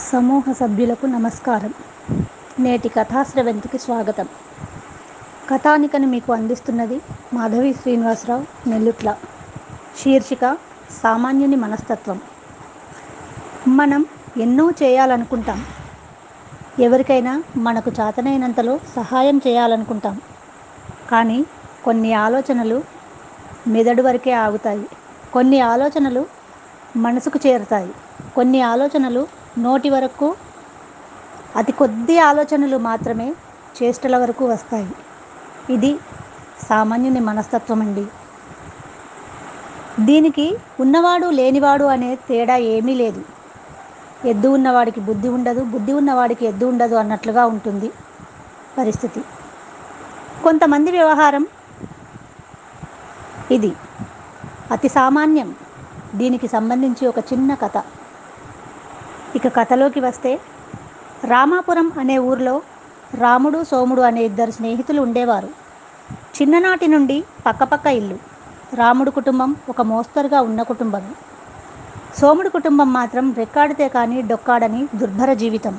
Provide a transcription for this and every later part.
సమూహ సభ్యులకు నమస్కారం నేటి కథాస్రవంతికి స్వాగతం కథానికను మీకు అందిస్తున్నది మాధవి శ్రీనివాసరావు నెల్లుట్ల శీర్షిక సామాన్యుని మనస్తత్వం మనం ఎన్నో చేయాలనుకుంటాం ఎవరికైనా మనకు చేతనైనంతలో సహాయం చేయాలనుకుంటాం కానీ కొన్ని ఆలోచనలు మెదడు వరకే ఆగుతాయి కొన్ని ఆలోచనలు మనసుకు చేరుతాయి కొన్ని ఆలోచనలు నోటి వరకు అతి కొద్ది ఆలోచనలు మాత్రమే చేష్టల వరకు వస్తాయి ఇది సామాన్యుని మనస్తత్వం అండి దీనికి ఉన్నవాడు లేనివాడు అనే తేడా ఏమీ లేదు ఎద్దు ఉన్నవాడికి బుద్ధి ఉండదు బుద్ధి ఉన్నవాడికి ఎద్దు ఉండదు అన్నట్లుగా ఉంటుంది పరిస్థితి కొంతమంది వ్యవహారం ఇది అతి సామాన్యం దీనికి సంబంధించి ఒక చిన్న కథ ఇక కథలోకి వస్తే రామాపురం అనే ఊర్లో రాముడు సోముడు అనే ఇద్దరు స్నేహితులు ఉండేవారు చిన్ననాటి నుండి పక్కపక్క ఇల్లు రాముడు కుటుంబం ఒక మోస్తరుగా ఉన్న కుటుంబం సోముడు కుటుంబం మాత్రం రెక్కాడితే కానీ డొక్కాడని దుర్భర జీవితం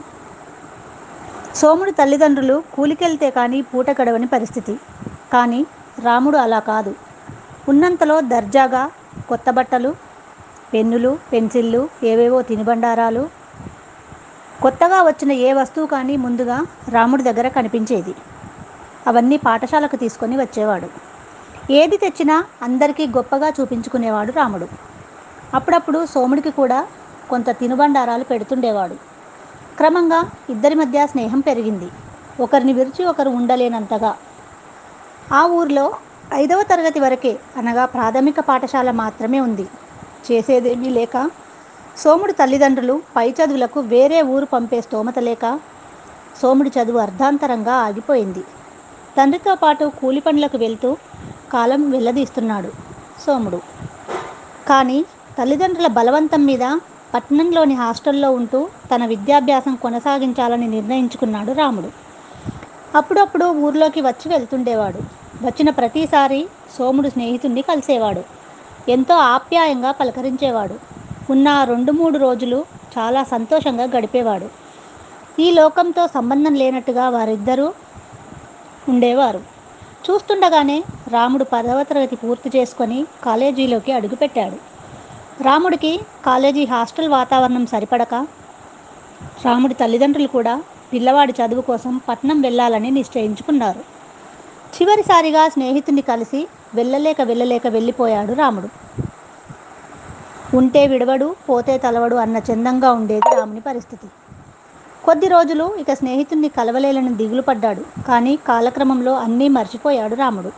సోముడు తల్లిదండ్రులు కూలికెళ్తే కానీ పూట గడవని పరిస్థితి కానీ రాముడు అలా కాదు ఉన్నంతలో దర్జాగా కొత్త బట్టలు పెన్నులు పెన్సిళ్ళు ఏవేవో తినుబండారాలు కొత్తగా వచ్చిన ఏ వస్తువు కానీ ముందుగా రాముడి దగ్గర కనిపించేది అవన్నీ పాఠశాలకు తీసుకొని వచ్చేవాడు ఏది తెచ్చినా అందరికీ గొప్పగా చూపించుకునేవాడు రాముడు అప్పుడప్పుడు సోముడికి కూడా కొంత తినుబండారాలు పెడుతుండేవాడు క్రమంగా ఇద్దరి మధ్య స్నేహం పెరిగింది ఒకరిని విరిచి ఒకరు ఉండలేనంతగా ఆ ఊర్లో ఐదవ తరగతి వరకే అనగా ప్రాథమిక పాఠశాల మాత్రమే ఉంది చేసేదేమీ లేక సోముడి తల్లిదండ్రులు పై చదువులకు వేరే ఊరు పంపే స్తోమత లేక సోముడి చదువు అర్ధాంతరంగా ఆగిపోయింది తండ్రితో పాటు కూలి పనులకు వెళ్తూ కాలం వెళ్ళదీస్తున్నాడు సోముడు కానీ తల్లిదండ్రుల బలవంతం మీద పట్టణంలోని హాస్టల్లో ఉంటూ తన విద్యాభ్యాసం కొనసాగించాలని నిర్ణయించుకున్నాడు రాముడు అప్పుడప్పుడు ఊర్లోకి వచ్చి వెళ్తుండేవాడు వచ్చిన ప్రతిసారి సోముడు స్నేహితుణ్ణి కలిసేవాడు ఎంతో ఆప్యాయంగా పలకరించేవాడు ఉన్న రెండు మూడు రోజులు చాలా సంతోషంగా గడిపేవాడు ఈ లోకంతో సంబంధం లేనట్టుగా వారిద్దరూ ఉండేవారు చూస్తుండగానే రాముడు పదవ తరగతి పూర్తి చేసుకొని కాలేజీలోకి అడుగుపెట్టాడు రాముడికి కాలేజీ హాస్టల్ వాతావరణం సరిపడక రాముడి తల్లిదండ్రులు కూడా పిల్లవాడి చదువు కోసం పట్నం వెళ్ళాలని నిశ్చయించుకున్నారు చివరిసారిగా స్నేహితుడిని కలిసి వెళ్ళలేక వెళ్ళలేక వెళ్ళిపోయాడు రాముడు ఉంటే విడవడు పోతే తలవడు అన్న చందంగా ఉండేది రాముని పరిస్థితి కొద్ది రోజులు ఇక స్నేహితుడిని కలవలేలని దిగులు పడ్డాడు కానీ కాలక్రమంలో అన్నీ మర్చిపోయాడు రాముడు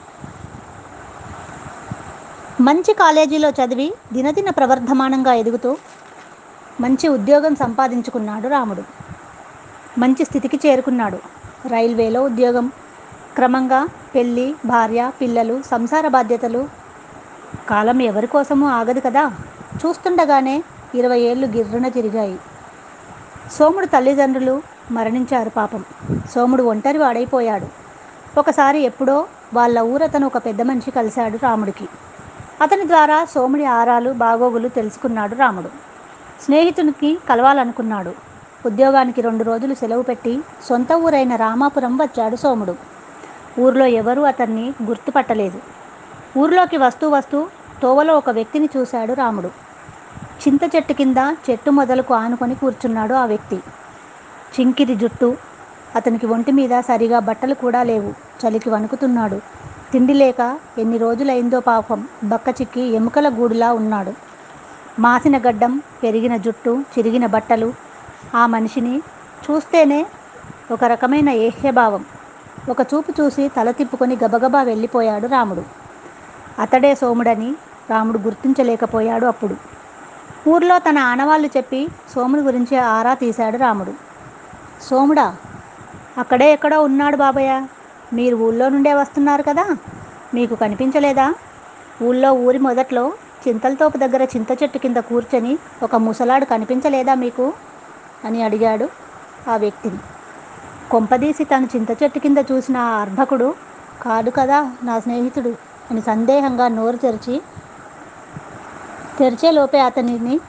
మంచి కాలేజీలో చదివి దినదిన ప్రవర్ధమానంగా ఎదుగుతూ మంచి ఉద్యోగం సంపాదించుకున్నాడు రాముడు మంచి స్థితికి చేరుకున్నాడు రైల్వేలో ఉద్యోగం క్రమంగా పెళ్ళి భార్య పిల్లలు సంసార బాధ్యతలు కాలం ఎవరి కోసమూ ఆగదు కదా చూస్తుండగానే ఇరవై ఏళ్ళు గిర్రున తిరిగాయి సోముడు తల్లిదండ్రులు మరణించారు పాపం సోముడు ఒంటరి వాడైపోయాడు ఒకసారి ఎప్పుడో వాళ్ళ ఊరతను ఒక పెద్ద మనిషి కలిశాడు రాముడికి అతని ద్వారా సోముడి ఆరాలు బాగోగులు తెలుసుకున్నాడు రాముడు స్నేహితునికి కలవాలనుకున్నాడు ఉద్యోగానికి రెండు రోజులు సెలవు పెట్టి సొంత ఊరైన రామాపురం వచ్చాడు సోముడు ఊర్లో ఎవరూ అతన్ని గుర్తుపట్టలేదు ఊర్లోకి వస్తూ వస్తూ తోవలో ఒక వ్యక్తిని చూశాడు రాముడు చింత చెట్టు కింద చెట్టు మొదలకు ఆనుకొని కూర్చున్నాడు ఆ వ్యక్తి చింకిరి జుట్టు అతనికి ఒంటి మీద సరిగా బట్టలు కూడా లేవు చలికి వణుకుతున్నాడు తిండి లేక ఎన్ని రోజులైందో పాపం బక్క చిక్కి ఎముకల గూడులా ఉన్నాడు మాసిన గడ్డం పెరిగిన జుట్టు చిరిగిన బట్టలు ఆ మనిషిని చూస్తేనే ఒక రకమైన ఏహ్యభావం ఒక చూపు చూసి తల తిప్పుకొని గబగబా వెళ్ళిపోయాడు రాముడు అతడే సోముడని రాముడు గుర్తించలేకపోయాడు అప్పుడు ఊర్లో తన ఆనవాళ్ళు చెప్పి సోముడి గురించి ఆరా తీశాడు రాముడు సోముడా అక్కడే ఎక్కడో ఉన్నాడు బాబయ్య మీరు ఊళ్ళో నుండే వస్తున్నారు కదా మీకు కనిపించలేదా ఊళ్ళో ఊరి మొదట్లో చింతలతోపు దగ్గర చింత చెట్టు కింద కూర్చొని ఒక ముసలాడు కనిపించలేదా మీకు అని అడిగాడు ఆ వ్యక్తిని కొంపదీసి తను చింత చెట్టు కింద చూసిన ఆ అర్భకుడు కాదు కదా నా స్నేహితుడు అని సందేహంగా నోరు తెరిచి తెరిచేలోపే అతనిని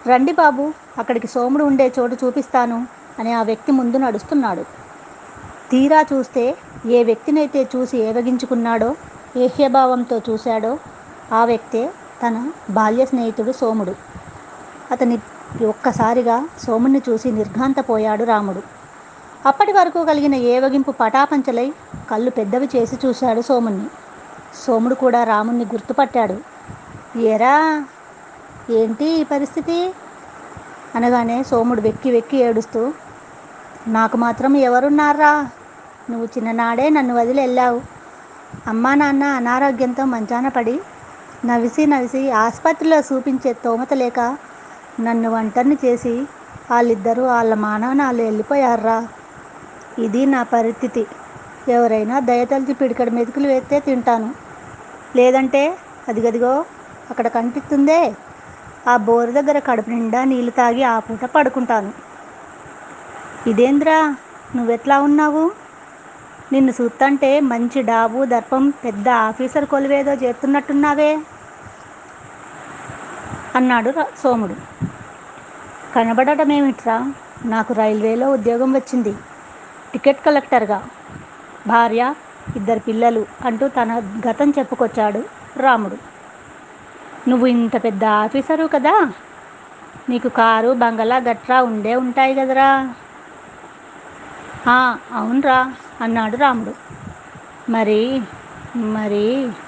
రండి బాబు అక్కడికి సోముడు ఉండే చోటు చూపిస్తాను అని ఆ వ్యక్తి ముందు నడుస్తున్నాడు తీరా చూస్తే ఏ వ్యక్తినైతే చూసి ఏవగించుకున్నాడో ఏహ్యభావంతో చూశాడో ఆ వ్యక్తే తన బాల్య స్నేహితుడు సోముడు అతని ఒక్కసారిగా సోముడిని చూసి నిర్ఘాంతపోయాడు రాముడు అప్పటి వరకు కలిగిన ఏవగింపు పటాపంచలై కళ్ళు పెద్దవి చేసి చూశాడు సోముణ్ణి సోముడు కూడా రాముణ్ణి గుర్తుపట్టాడు ఏరా ఏంటి ఈ పరిస్థితి అనగానే సోముడు వెక్కి వెక్కి ఏడుస్తూ నాకు మాత్రం ఎవరున్నారా నువ్వు చిన్ననాడే నన్ను వదిలి వెళ్ళావు అమ్మా నాన్న అనారోగ్యంతో మంచాన పడి నవిసి నవిసి ఆసుపత్రిలో చూపించే తోమత లేక నన్ను ఒంటరిని చేసి వాళ్ళిద్దరూ వాళ్ళ మానవనాలు వెళ్ళిపోయారా ఇది నా పరిస్థితి ఎవరైనా దయతలిచి పిడికడ మెతుకులు వేస్తే తింటాను లేదంటే అదిగదిగో అక్కడ కనిపిస్తుందే ఆ బోరు దగ్గర కడుపు నిండా నీళ్లు తాగి ఆ పూట పడుకుంటాను ఇదేంద్రా నువ్వెట్లా ఉన్నావు నిన్ను చూస్తుంటే మంచి డాబు దర్పం పెద్ద ఆఫీసర్ కొలువేదో చేస్తున్నట్టున్నావే అన్నాడు రా- సోముడు కనబడటం ఏమిట్రా నాకు రైల్వేలో ఉద్యోగం వచ్చింది టికెట్ కలెక్టర్గా భార్య ఇద్దరు పిల్లలు అంటూ తన గతం చెప్పుకొచ్చాడు రాముడు నువ్వు ఇంత పెద్ద ఆఫీసరు కదా నీకు కారు బంగళా గట్రా ఉండే ఉంటాయి కదరా "ఆ, అవునరా అన్నాడు రాముడు మరి మరి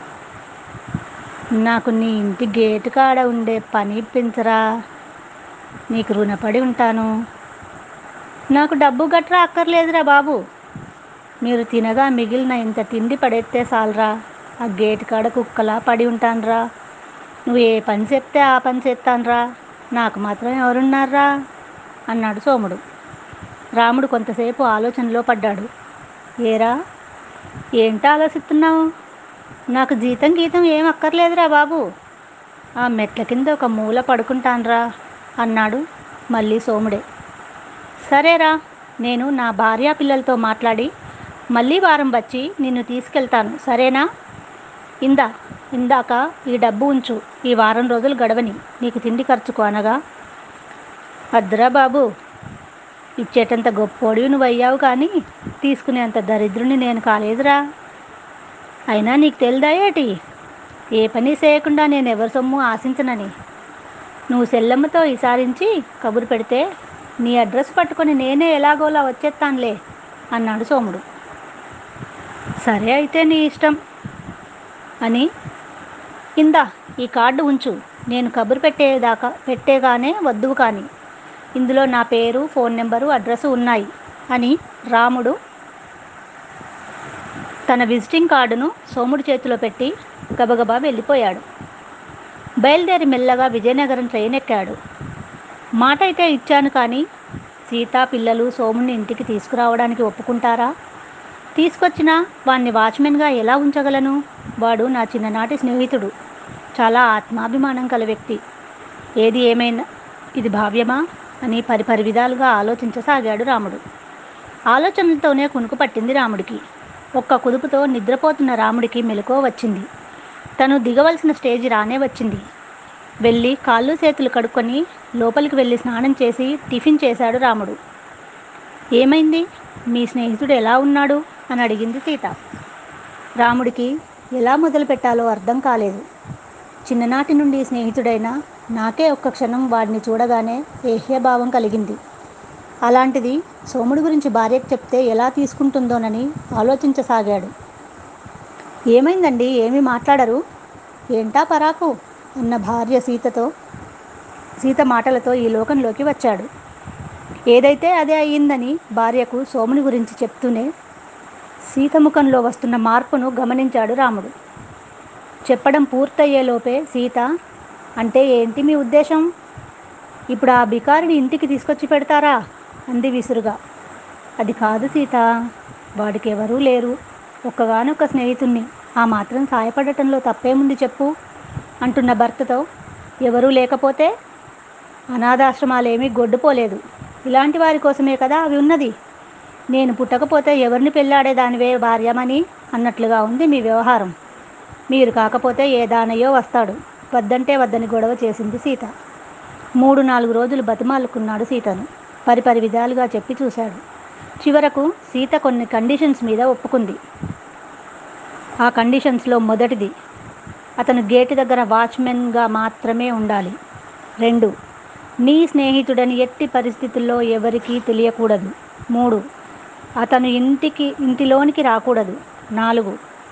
నాకు నీ ఇంటి గేటు కాడ ఉండే పని ఇప్పించరా నీకు రుణపడి ఉంటాను నాకు డబ్బు గట్రా అక్కర్లేదురా బాబు మీరు తినగా మిగిలిన ఇంత తిండి పడేస్తే చాలరా ఆ గేటు కాడ కుక్కలా పడి ఉంటానురా నువ్వు ఏ పని చెప్తే ఆ పని చేస్తానురా నాకు మాత్రం ఎవరున్నారా అన్నాడు సోముడు రాముడు కొంతసేపు ఆలోచనలో పడ్డాడు ఏరా ఏంటి ఆలోచిస్తున్నావు నాకు జీతం గీతం ఏం అక్కర్లేదురా బాబు ఆ మెట్ల కింద ఒక మూల పడుకుంటానురా అన్నాడు మళ్ళీ సోముడే సరేరా నేను నా భార్యా పిల్లలతో మాట్లాడి మళ్ళీ వారం వచ్చి నిన్ను తీసుకెళ్తాను సరేనా ఇందా ఇందాక ఈ డబ్బు ఉంచు ఈ వారం రోజులు గడవని నీకు తిండి ఖర్చుకు అనగా అద్దురా బాబు ఇచ్చేటంత గొప్పోడివి నువ్వు అయ్యావు కానీ తీసుకునేంత దరిద్రుని నేను కాలేదురా అయినా నీకు తెలుదా ఏటి ఏ పని చేయకుండా నేను ఎవరి సొమ్ము ఆశించనని నువ్వు సెల్లమ్మతో ఈసారించి కబురు పెడితే నీ అడ్రస్ పట్టుకొని నేనే ఎలాగోలా వచ్చేస్తానులే అన్నాడు సోముడు సరే అయితే నీ ఇష్టం అని ఇందా ఈ కార్డు ఉంచు నేను కబురు పెట్టేదాకా పెట్టేగానే వద్దువు కానీ ఇందులో నా పేరు ఫోన్ నెంబరు అడ్రస్ ఉన్నాయి అని రాముడు తన విజిటింగ్ కార్డును సోముడి చేతిలో పెట్టి గబగబా వెళ్ళిపోయాడు బయలుదేరి మెల్లగా విజయనగరం ట్రైన్ ఎక్కాడు మాట అయితే ఇచ్చాను కానీ సీత పిల్లలు సోముని ఇంటికి తీసుకురావడానికి ఒప్పుకుంటారా తీసుకొచ్చినా వాణ్ణి వాచ్మెన్గా ఎలా ఉంచగలను వాడు నా చిన్ననాటి స్నేహితుడు చాలా ఆత్మాభిమానం కల వ్యక్తి ఏది ఏమైనా ఇది భావ్యమా అని పరిపరి విధాలుగా ఆలోచించసాగాడు రాముడు ఆలోచనలతోనే కునుకు పట్టింది రాముడికి ఒక్క కుదుపుతో నిద్రపోతున్న రాముడికి మెలకువ వచ్చింది తను దిగవలసిన స్టేజ్ రానే వచ్చింది వెళ్ళి కాళ్ళు చేతులు కడుక్కొని లోపలికి వెళ్ళి స్నానం చేసి టిఫిన్ చేశాడు రాముడు ఏమైంది మీ స్నేహితుడు ఎలా ఉన్నాడు అని అడిగింది సీత రాముడికి ఎలా మొదలు పెట్టాలో అర్థం కాలేదు చిన్ననాటి నుండి స్నేహితుడైన నాకే ఒక్క క్షణం వాడిని చూడగానే ఏహ్యభావం కలిగింది అలాంటిది సోముడి గురించి భార్యకు చెప్తే ఎలా తీసుకుంటుందోనని ఆలోచించసాగాడు ఏమైందండి ఏమీ మాట్లాడరు ఏంటా పరాకు అన్న భార్య సీతతో సీత మాటలతో ఈ లోకంలోకి వచ్చాడు ఏదైతే అదే అయ్యిందని భార్యకు సోముని గురించి చెప్తూనే సీత ముఖంలో వస్తున్న మార్పును గమనించాడు రాముడు చెప్పడం పూర్తయ్యేలోపే సీత అంటే ఏంటి మీ ఉద్దేశం ఇప్పుడు ఆ బికారిని ఇంటికి తీసుకొచ్చి పెడతారా అంది విసురుగా అది కాదు సీత వాడికి ఎవరూ లేరు ఒక్కగానొక్క స్నేహితుణ్ణి ఆ మాత్రం సాయపడటంలో తప్పేముంది చెప్పు అంటున్న భర్తతో ఎవరూ లేకపోతే అనాథాశ్రమాలేమీ గొడ్డుపోలేదు ఇలాంటి వారి కోసమే కదా అవి ఉన్నది నేను పుట్టకపోతే ఎవరిని పెళ్ళాడేదానివే భార్యమని అన్నట్లుగా ఉంది మీ వ్యవహారం మీరు కాకపోతే ఏ దానయ్యో వస్తాడు వద్దంటే వద్దని గొడవ చేసింది సీత మూడు నాలుగు రోజులు బతిమాలుకున్నాడు సీతను పరిపరి విధాలుగా చెప్పి చూశాడు చివరకు సీత కొన్ని కండిషన్స్ మీద ఒప్పుకుంది ఆ కండిషన్స్లో మొదటిది అతను గేటు దగ్గర వాచ్మెన్గా మాత్రమే ఉండాలి రెండు నీ స్నేహితుడని ఎట్టి పరిస్థితుల్లో ఎవరికీ తెలియకూడదు మూడు అతను ఇంటికి ఇంటిలోనికి రాకూడదు నాలుగు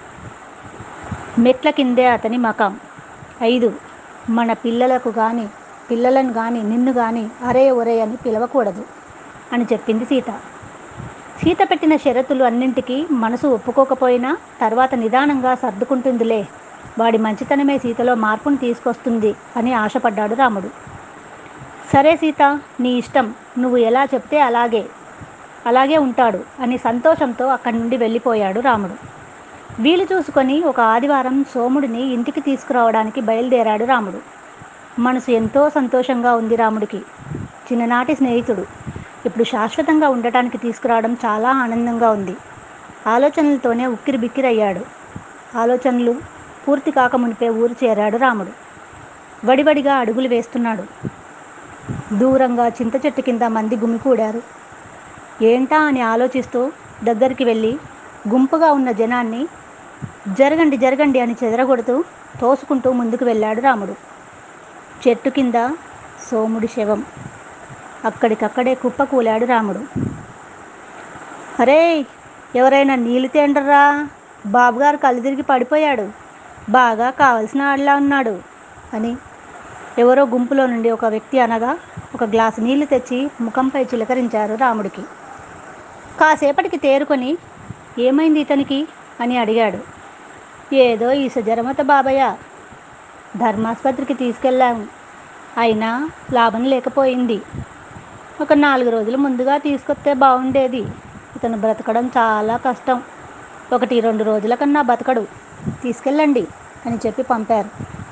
మెట్ల కిందే అతని మకాం ఐదు మన పిల్లలకు కానీ పిల్లలను కానీ నిన్ను కానీ అరే ఒరే అని పిలవకూడదు అని చెప్పింది సీత సీత పెట్టిన షరతులు అన్నింటికీ మనసు ఒప్పుకోకపోయినా తర్వాత నిదానంగా సర్దుకుంటుందిలే వాడి మంచితనమే సీతలో మార్పును తీసుకొస్తుంది అని ఆశపడ్డాడు రాముడు సరే సీత నీ ఇష్టం నువ్వు ఎలా చెప్తే అలాగే అలాగే ఉంటాడు అని సంతోషంతో అక్కడి నుండి వెళ్ళిపోయాడు రాముడు వీలు చూసుకొని ఒక ఆదివారం సోముడిని ఇంటికి తీసుకురావడానికి బయలుదేరాడు రాముడు మనసు ఎంతో సంతోషంగా ఉంది రాముడికి చిన్ననాటి స్నేహితుడు ఇప్పుడు శాశ్వతంగా ఉండటానికి తీసుకురావడం చాలా ఆనందంగా ఉంది ఆలోచనలతోనే ఉక్కిరి బిక్కిరయ్యాడు ఆలోచనలు పూర్తి కాకమునిపే ఊరు చేరాడు రాముడు వడివడిగా అడుగులు వేస్తున్నాడు దూరంగా చింత చెట్టు కింద మంది గుమికూడారు ఏంటా అని ఆలోచిస్తూ దగ్గరికి వెళ్ళి గుంపుగా ఉన్న జనాన్ని జరగండి జరగండి అని చెదరగొడుతూ తోసుకుంటూ ముందుకు వెళ్ళాడు రాముడు చెట్టు కింద సోముడి శవం అక్కడికక్కడే కుప్పకూలాడు రాముడు అరే ఎవరైనా నీళ్ళు తేండర్రా బాబుగారు కళ్ళు తిరిగి పడిపోయాడు బాగా కావలసిన ఆడలా ఉన్నాడు అని ఎవరో గుంపులో నుండి ఒక వ్యక్తి అనగా ఒక గ్లాసు నీళ్లు తెచ్చి ముఖంపై చిలకరించారు రాముడికి కాసేపటికి తేరుకొని ఏమైంది ఇతనికి అని అడిగాడు ఏదో ఈ జరమత బాబయ్య ధర్మాసుపత్రికి తీసుకెళ్ళాము అయినా లాభం లేకపోయింది ఒక నాలుగు రోజులు ముందుగా తీసుకొస్తే బాగుండేది ఇతను బ్రతకడం చాలా కష్టం ఒకటి రెండు రోజుల కన్నా బతకడు తీసుకెళ్ళండి అని చెప్పి పంపారు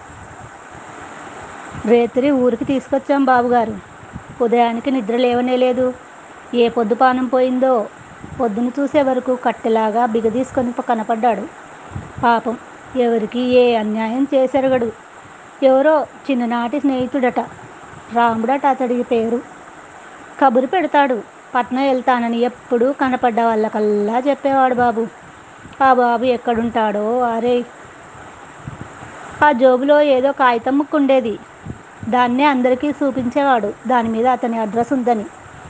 రేత్రి ఊరికి తీసుకొచ్చాం బాబుగారు ఉదయానికి నిద్ర లేవనే లేదు ఏ పొద్దుపానం పోయిందో పొద్దున చూసే వరకు కట్టెలాగా బిగదీసుకొని కనపడ్డాడు పాపం ఎవరికి ఏ అన్యాయం చేసెరగడు ఎవరో చిన్ననాటి స్నేహితుడట రాముడట అతడి పేరు కబురు పెడతాడు పట్నం వెళ్తానని ఎప్పుడూ కనపడ్డ వాళ్ళకల్లా చెప్పేవాడు బాబు ఆ బాబు ఎక్కడుంటాడో అరే ఆ జోబులో ఏదో కాగితం ముక్కు ఉండేది దాన్నే అందరికీ చూపించేవాడు దాని మీద అతని అడ్రస్ ఉందని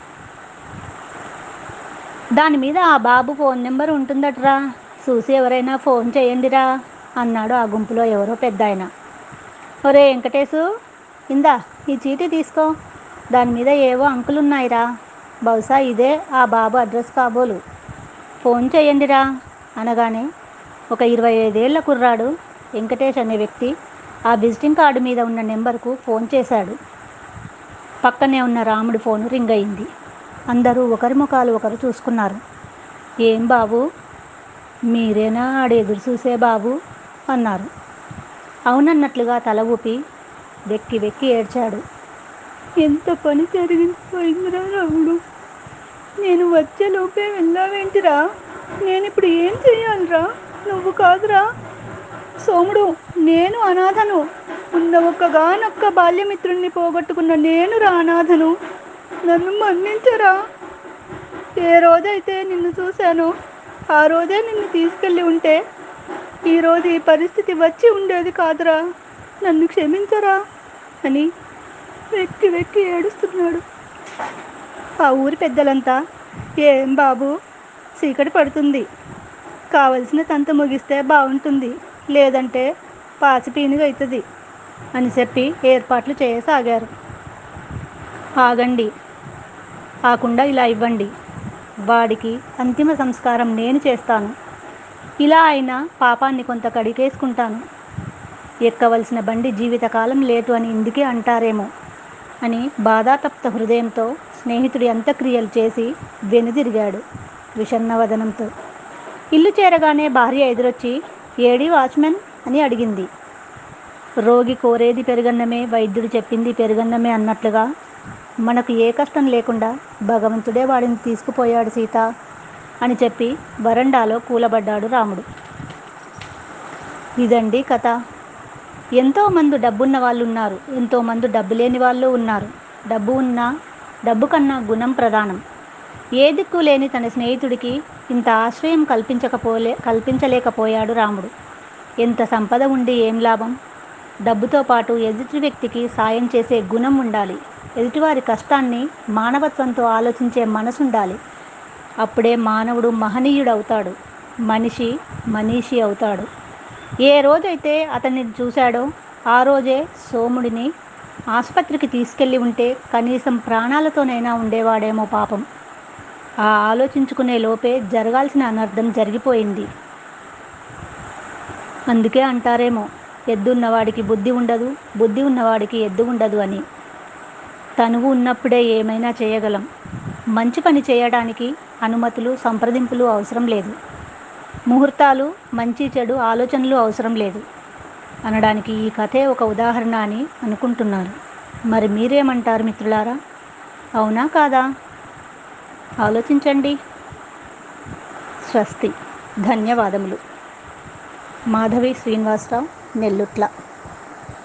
దాని మీద ఆ బాబు ఫోన్ నెంబర్ ఉంటుందట్రా చూసి ఎవరైనా ఫోన్ చేయండిరా అన్నాడు ఆ గుంపులో ఎవరో పెద్ద ఆయన ఒరే వెంకటేశు ఇందా ఈ చీటీ తీసుకో దాని మీద ఏవో అంకులున్నాయిరా బహుశా ఇదే ఆ బాబు అడ్రస్ కాబోలు ఫోన్ చేయండిరా అనగానే ఒక ఇరవై ఐదేళ్ల కుర్రాడు వెంకటేష్ అనే వ్యక్తి ఆ విజిటింగ్ కార్డు మీద ఉన్న నెంబర్కు ఫోన్ చేశాడు పక్కనే ఉన్న రాముడి ఫోన్ రింగ్ అయింది అందరూ ఒకరి ముఖాలు ఒకరు చూసుకున్నారు ఏం బాబు మీరేనా ఆడు ఎదురు చూసే బాబు అన్నారు అవునన్నట్లుగా తల ఊపి వెక్కి వెక్కి ఏడ్చాడు ఎంత పని జరిగిపోయిందిరా రాముడు నేను వచ్చేలోపే వెళ్ళావేంటిరా నేను ఇప్పుడు ఏం చెయ్యాలిరా నువ్వు కాదురా సోముడు నేను అనాథను ఉన్న ఒక్కగానొక్క బాల్యమిత్రుణ్ణి పోగొట్టుకున్న నేను రా అనాథను నన్ను మన్నించరా ఏ రోజైతే నిన్ను చూశానో ఆ రోజే నిన్ను తీసుకెళ్ళి ఉంటే ఈరోజు ఈ పరిస్థితి వచ్చి ఉండేది కాదురా నన్ను క్షమించరా అని వెక్కి వెక్కి ఏడుస్తున్నాడు ఆ ఊరి పెద్దలంతా ఏం బాబు చీకటి పడుతుంది కావలసిన తంత ముగిస్తే బాగుంటుంది లేదంటే పాసిపీనుగా అవుతుంది అని చెప్పి ఏర్పాట్లు చేయసాగారు ఆగండి ఆకుండా ఇలా ఇవ్వండి వాడికి అంతిమ సంస్కారం నేను చేస్తాను ఇలా అయినా పాపాన్ని కొంత కడిగేసుకుంటాను ఎక్కవలసిన బండి జీవితకాలం లేటు అని ఇందుకే అంటారేమో అని బాధాతప్త హృదయంతో స్నేహితుడి అంత్యక్రియలు చేసి వెనుదిరిగాడు విషన్నవదనంతో ఇల్లు చేరగానే భార్య ఎదురొచ్చి ఏడి వాచ్మెన్ అని అడిగింది రోగి కోరేది పెరుగన్నమే వైద్యుడు చెప్పింది పెరుగన్నమే అన్నట్లుగా మనకు ఏ కష్టం లేకుండా భగవంతుడే వాడిని తీసుకుపోయాడు సీత అని చెప్పి వరండాలో కూలబడ్డాడు రాముడు ఇదండి కథ ఎంతోమంది డబ్బున్న వాళ్ళు ఉన్నారు ఎంతోమంది డబ్బు లేని వాళ్ళు ఉన్నారు డబ్బు ఉన్నా డబ్బు కన్నా గుణం ప్రధానం ఏ దిక్కు లేని తన స్నేహితుడికి ఇంత ఆశ్రయం కల్పించకపోలే కల్పించలేకపోయాడు రాముడు ఎంత సంపద ఉండి ఏం లాభం డబ్బుతో పాటు ఎదుటి వ్యక్తికి సాయం చేసే గుణం ఉండాలి ఎదుటివారి కష్టాన్ని మానవత్వంతో ఆలోచించే మనసు ఉండాలి అప్పుడే మానవుడు మహనీయుడవుతాడు మనిషి మనీషి అవుతాడు ఏ రోజైతే అతన్ని చూశాడో ఆ రోజే సోముడిని ఆసుపత్రికి తీసుకెళ్ళి ఉంటే కనీసం ప్రాణాలతోనైనా ఉండేవాడేమో పాపం ఆ ఆలోచించుకునే లోపే జరగాల్సిన అనర్థం జరిగిపోయింది అందుకే అంటారేమో ఎద్దు ఉన్నవాడికి బుద్ధి ఉండదు బుద్ధి ఉన్నవాడికి ఎద్దు ఉండదు అని తనువు ఉన్నప్పుడే ఏమైనా చేయగలం మంచి పని చేయడానికి అనుమతులు సంప్రదింపులు అవసరం లేదు ముహూర్తాలు మంచి చెడు ఆలోచనలు అవసరం లేదు అనడానికి ఈ కథే ఒక ఉదాహరణ అని అనుకుంటున్నాను మరి మీరేమంటారు మిత్రులారా అవునా కాదా ఆలోచించండి స్వస్తి ధన్యవాదములు మాధవి శ్రీనివాసరావు నెల్లుట్ల